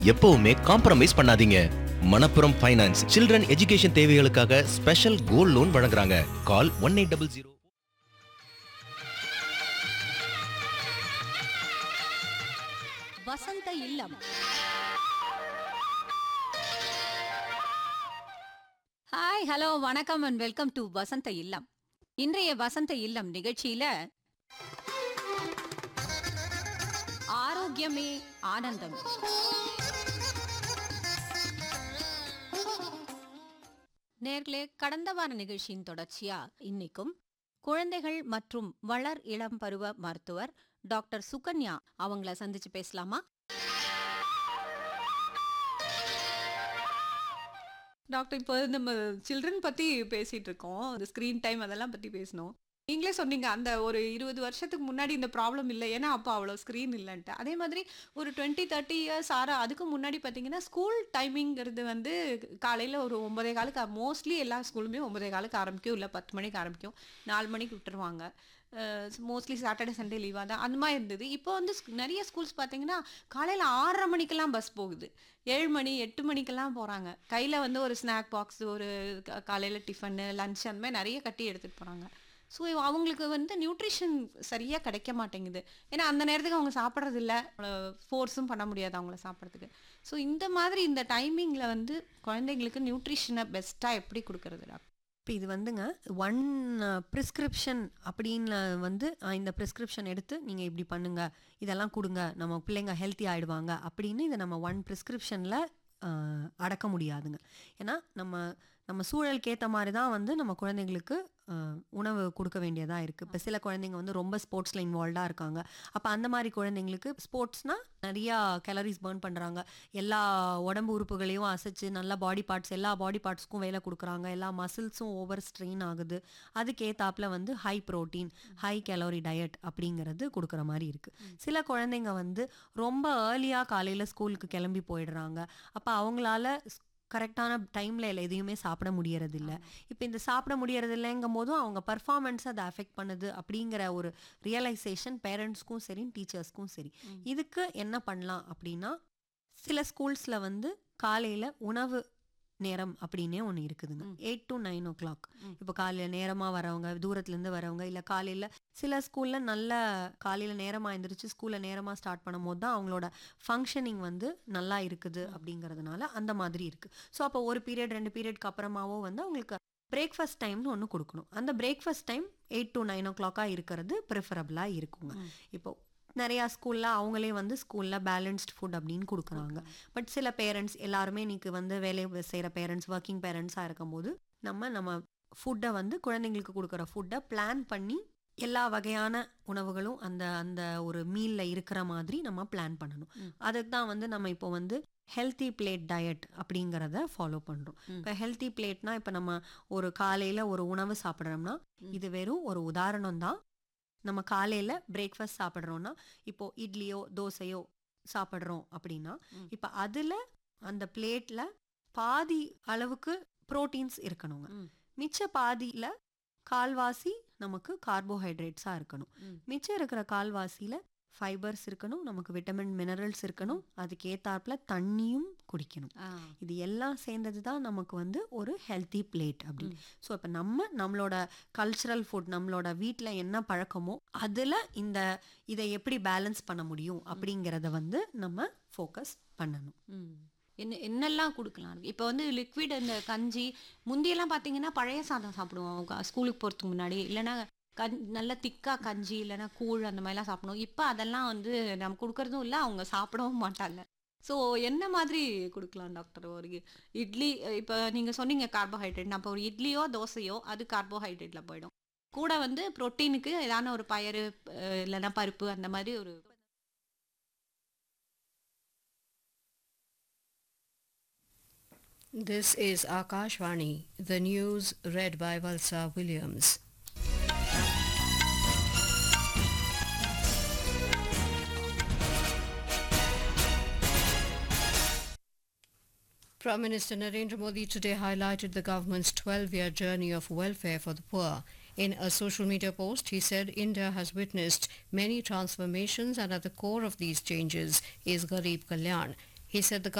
எப்பவுமே காம்ப்ரமைஸ் பண்ணாதீங்க Manappuram finance children education தேவைகளுக்காக ஸ்பெஷல் கோல்ட் லோன் வழங்குறாங்க call one eight double zero Vasantha Illam hi hello வணக்கம் and welcome to Vasantha Illam இன்றைய வசந்த இல்லம் நிகழ்ச்சியில ஆரோக்கியமே ஆனந்தம் நேர்களே கடந்த வார நிகழ்ச்சியின் தொடர்ச்சியா இன்னைக்கும் குழந்தைகள் மற்றும் வளர் இளம் பருவ மருத்துவர் டாக்டர் சுகன்யா அவங்கள சந்திச்சு பேசலாமா டாக்டர் இப்போ நம்ம சில்ட்ரன் பற்றி பேசிகிட்டு இருக்கோம் இந்த ஸ்க்ரீன் டைம் அதெல்லாம் பற்றி பேசினோம் நீங்களே சொன்னீங்க அந்த ஒரு இருபது வருஷத்துக்கு முன்னாடி இந்த ப்ராப்ளம் இல்லை ஏன்னா அப்போ அவ்வளோ ஸ்க்ரீன் இல்லைன்ட்டு அதே மாதிரி ஒரு டுவெண்ட்டி தேர்ட்டி இயர்ஸ் ஆற அதுக்கு முன்னாடி பார்த்தீங்கன்னா ஸ்கூல் டைமிங்கிறது வந்து காலையில் ஒரு ஒன்பதே காலுக்கு மோஸ்ட்லி எல்லா ஸ்கூலுமே ஒன்பதே காலுக்கு ஆரம்பிக்கும் இல்லை பத்து மணிக்கு ஆரம்பிக்கும் நாலு மணிக்கு விட்டுருவாங்க மோஸ்ட்லி சாட்டர்டே சண்டே லீவாக தான் அந்த மாதிரி இருந்தது இப்போ வந்து ஸ்க்- நிறைய ஸ்கூல்ஸ் பார்த்தீங்கன்னா காலையில் ஆறரை மணிக்கெல்லாம் பஸ் போகுது ஏழு மணி எட்டு மணிக்கெல்லாம் போகிறாங்க கையில் வந்து ஒரு ஸ்நாக் பாக்ஸ் ஒரு காலையில் டிஃபனு லஞ்ச் அந்த மாதிரி நிறைய கட்டி எடுத்துகிட்டு போகிறாங்க ஸோ அவங்களுக்கு வந்து நியூட்ரிஷன் சரியாக கிடைக்க மாட்டேங்குது ஏன்னா அந்த நேரத்துக்கு அவங்க சாப்பிட்றது இல்லை ஃபோர்ஸும் பண்ண முடியாது அவங்கள சாப்பிட்றதுக்கு ஸோ இந்த மாதிரி இந்த டைமிங்கில் வந்து குழந்தைங்களுக்கு நியூட்ரிஷனை பெஸ்ட்டாக எப்படி கொடுக்கறது டாக்டர் இப்போ இது வந்துங்க ஒன் ப்ரிஸ்கிரிப்ஷன் அப்படின்னு வந்து அஹ், இந்த ப்ரிஸ்கிரிப்ஷன் எடுத்து நீங்கள் இப்படி பண்ணுங்க இதெல்லாம் கொடுங்க நம்ம பிள்ளைங்க ஹெல்த்தி ஆயிடுவாங்க அப்படின்னு இதை நம்ம ஒன் ப்ரிஸ்கிரிப்ஷனில் அடக்க முடியாதுங்க ஏன்னா நம்ம நம்ம சூழலுக்கு ஏற்ற மாதிரி தான் வந்து நம்ம குழந்தைங்களுக்கு அஹ், உணவு கொடுக்க வேண்டியதாக இருக்குது இப்போ சில குழந்தைங்க வந்து ரொம்ப ஸ்போர்ட்ஸில் இன்வால்வ்டாக இருக்காங்க அப்போ அந்த மாதிரி குழந்தைங்களுக்கு ஸ்போர்ட்ஸ்னால் நிறையா கேலரிஸ் பர்ன் பண்ணுறாங்க எல்லா உடம்பு உறுப்புகளையும் அசைச்சு நல்லா பாடி பார்ட்ஸ் எல்லா பாடி பார்ட்ஸ்க்கும் வேலை கொடுக்குறாங்க எல்லா மசில்ஸும் ஓவர் ஸ்ட்ரெயின் ஆகுது அதுக்கேத்தாப்புல வந்து high protein high calorie diet அப்படிங்கிறது கொடுக்குற மாதிரி இருக்குது சில குழந்தைங்க வந்து ரொம்ப ஏர்லியாக காலையில் ஸ்கூலுக்கு கிளம்பி போயிடுறாங்க அப்போ அவங்களால கரெக்டான டைமில் எதையுமே சாப்பிட முடியறதில்ல இப்போ இந்த சாப்பிட முடியறதில்லைங்கும் போதும் அவங்க பர்ஃபார்மன்ஸ் அதை அஃபெக்ட் பண்ணுது அப்படிங்கிற ஒரு ரியலைசேஷன் பேரண்ட்ஸ்க்கும் சரி டீச்சர்ஸ்க்கும் சரி இதுக்கு என்ன பண்ணலாம் அப்படின்னா சில ஸ்கூல்ஸில் வந்து காலையில் உணவு நேரம் அப்படின்னே ஒன்று இருக்குதுங்க eight to nine o'clock இப்போ காலையில் நேரமாக வரவங்க தூரத்துலேருந்து வரவங்க இல்லை காலையில் சில ஸ்கூலில் நல்ல காலையில் நேரமாக எழுந்திரிச்சு ஸ்கூலில் நேரமாக ஸ்டார்ட் பண்ணும்போது தான் அவங்களோட ஃபங்க்ஷனிங் வந்து நல்லா இருக்குது அப்படிங்கிறதுனால அந்த மாதிரி இருக்குது ஸோ அப்போ ஒரு பீரியட் ரெண்டு பீரியட்க்கு அப்புறமாவோ வந்து அவங்களுக்கு பிரேக்ஃபாஸ்ட் டைம்னு ஒன்று கொடுக்கணும் அந்த breakfast time eight to nine ஓ கிளாக்காக இருக்கிறது ப்ரிஃபரபிளாக இருக்குங்க இப்போ நிறையா ஸ்கூலில் அவங்களே வந்து ஸ்கூலில் பேலன்ஸ்ட் ஃபுட் அப்படின்னு கொடுக்குறாங்க பட் சில பேரண்ட்ஸ் எல்லாருமே இன்னைக்கு வந்து வேலை செய்கிற பேரண்ட்ஸ் ஒர்க்கிங் பேரண்ட்ஸாக இருக்கும்போது நம்ம நம்ம ஃபுட்டை வந்து குழந்தைங்களுக்கு கொடுக்குற ஃபுட்டை பிளான் பண்ணி எல்லா வகையான உணவுகளும் அந்த அந்த ஒரு மீல்ல இருக்கிற மாதிரி நம்ம பிளான் பண்ணணும் அதுக்கு தான் வந்து நம்ம இப்போ வந்து ஹெல்த்தி பிளேட் டயட் அப்படிங்கிறத ஃபாலோ பண்ணுறோம் இப்போ ஹெல்த்தி பிளேட்னா இப்போ நம்ம ஒரு காலையில் ஒரு உணவு சாப்பிட்றோம்னா இது வெறும் ஒரு உதாரணம் தான் நம்ம காலையில் பிரேக்ஃபாஸ்ட் சாப்பிட்றோம்னா இப்போ இட்லியோ தோசையோ சாப்பிட்றோம் அப்படின்னா இப்போ அதில் அந்த பிளேட்டில் பாதி அளவுக்கு புரோட்டீன்ஸ் இருக்கணுங்க மிச்ச பாதியில் கால்வாசி நமக்கு கார்போஹைட்ரேட்ஸாக இருக்கணும் மிச்சம் இருக்கிற கால்வாசியில் ஃபைபர்ஸ் இருக்கணும் நமக்கு விட்டமின் மினரல்ஸ் இருக்கணும் அதுக்கு ஏத்தாப்புல தண்ணியும் குடிக்கணும் இது எல்லாம் சேர்ந்தது தான் நமக்கு வந்து ஒரு ஹெல்த்தி பிளேட் அப்படின்னு ஸோ இப்போ நம்ம நம்மளோட கல்ச்சுரல் ஃபுட் நம்மளோட வீட்டில் என்ன பழக்கமோ அதில் இந்த இதை எப்படி பேலன்ஸ் பண்ண முடியும் அப்படிங்கிறத வந்து நம்ம ஃபோக்கஸ் பண்ணணும் ம். என்ன என்னெல்லாம் கொடுக்கலாம் இப்போ வந்து லிக்விட் இந்த கஞ்சி முந்தியெல்லாம் பார்த்தீங்கன்னா பழைய சாதம் சாப்பிடுவோம் க- ஸ்கூலுக்கு போகிறதுக்கு முன்னாடி இல்லைன்னா கஞ் நல்ல திக்கா கஞ்சி இல்லைன்னா கூழ் அந்த மாதிரிலாம் சாப்பிடுவோம் இப்போ அதெல்லாம் வந்து நம்ம கொடுக்கறதும் இல்லை அவங்க சாப்பிடவும் மாட்டாங்க ஸோ என்ன மாதிரி கொடுக்கலாம் டாக்டர் ஒரு இ- இட்லி இப்போ நீங்கள் சொன்னீங்க கார்போஹைட்ரேட் அப்போ ஒரு இட்லியோ தோசையோ அது கார்போஹைட்ரேட்டில் போயிடும் கூட வந்து புரோட்டீனுக்கு ஏதான ஒரு பயறு அஹ், இல்லைன்னா பருப்பு அந்த மாதிரி ஒரு This is Akashvani, the news read by Valsa Williams. Prime Minister Narendra Modi today highlighted the government's 12-year journey of welfare for the poor. In a social media post, he said India has witnessed many transformations and at the core of these changes is Garib Kalyan. He said the